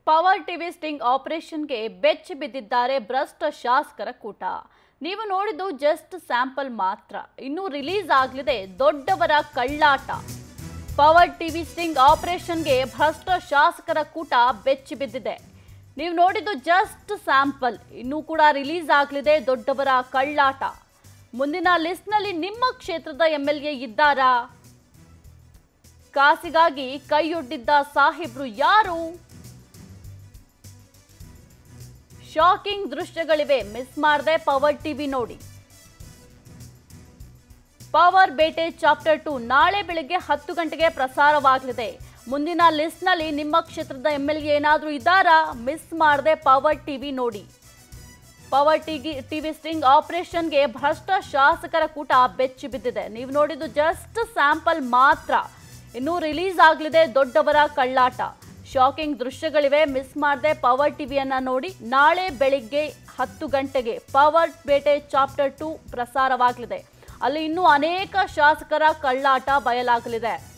power TV sting ಆಪರೇಷನ್ಗೆ ಬೆಚ್ಚಿ ಬಿದ್ದಿದ್ದಾರೆ ಭ್ರಷ್ಟ ಶಾಸಕರ ಕೂಟ ನೀವು ನೋಡಿದ್ದು ಜಸ್ಟ್ ಸ್ಯಾಂಪಲ್ ಮಾತ್ರ ಇನ್ನು ರಿಲೀಸ್ ಆಗಲಿದೆ ದೊಡ್ಡವರ ಕಳ್ಳಾಟ ಪವರ್ ಟಿವಿ ಸ್ಟಿಂಗ್ ಆಪರೇಷನ್ಗೆ ಭ್ರಷ್ಟ ಶಾಸಕರ ಕೂಟ ಬೆಚ್ಚಿ ಬಿದ್ದಿದೆ ನೀವು ನೋಡಿದ್ದು ಜಸ್ಟ್ ಸ್ಯಾಂಪಲ್ ಇನ್ನೂ ಕೂಡ ರಿಲೀಸ್ ಆಗಲಿದೆ ದೊಡ್ಡವರ ಕಳ್ಳಾಟ ಮುಂದಿನ ಲಿಸ್ಟ್ನಲ್ಲಿ ನಿಮ್ಮ ಕ್ಷೇತ್ರದ ಎಂ ಎಲ್ ಎ ಇದ್ದಾರಾ ಕಾಸಿಗಾಗಿ ಕೈಯೊಡ್ಡಿದ್ದ ಸಾಹೇಬ್ರು ಯಾರು ಶಾಕಿಂಗ್ ದೃಶ್ಯಗಳಿವೆ ಮಿಸ್ ಮಾಡದೆ ಪವರ್ ಟಿವಿ ನೋಡಿ ಪವರ್ ಬೇಟೆ ಚಾಪ್ಟರ್ ಟು ನಾಳೆ ಬೆಳಗ್ಗೆ ಹತ್ತು ಗಂಟೆಗೆ ಪ್ರಸಾರವಾಗಲಿದೆ ಮುಂದಿನ ಲಿಸ್ಟ್ನಲ್ಲಿ ನಿಮ್ಮ ಕ್ಷೇತ್ರದ ಎಂ ಎಲ್ ಎ ಏನಾದರೂ ಇದ್ದಾರಾ ಮಿಸ್ ಮಾಡದೆ ಪವರ್ ಟಿವಿ ನೋಡಿ ಪವರ್ ಟಿವಿ ಟಿವಿ ಸ್ಟಿಂಗ್ ಆಪರೇಷನ್ಗೆ ಭ್ರಷ್ಟ ಶಾಸಕರ ಕೂಟ ಬೆಚ್ಚಿ ಬಿದ್ದಿದೆ ನೀವು ನೋಡಿದ್ದು ಜಸ್ಟ್ ಸ್ಯಾಂಪಲ್ ಮಾತ್ರ ಇನ್ನೂ ರಿಲೀಸ್ ಆಗಲಿದೆ ದೊಡ್ಡವರ ಕಳ್ಳಾಟ ಶಾಕಿಂಗ್ ದೃಶ್ಯಗಳಿವೆ ಮಿಸ್ ಮಾಡದೆ ಪವರ್ ಟಿವಿಯನ್ನ ನೋಡಿ ನಾಳೆ ಬೆಳಿಗ್ಗೆ ಹತ್ತು ಗಂಟೆಗೆ ಪವರ್ ಬೇಟೆ ಚಾಪ್ಟರ್ ಟು ಪ್ರಸಾರವಾಗಲಿದೆ ಅಲ್ಲಿ ಇನ್ನೂ ಅನೇಕ ಶಾಸಕರ ಕಳ್ಳಾಟ ಬಯಲಾಗಲಿದೆ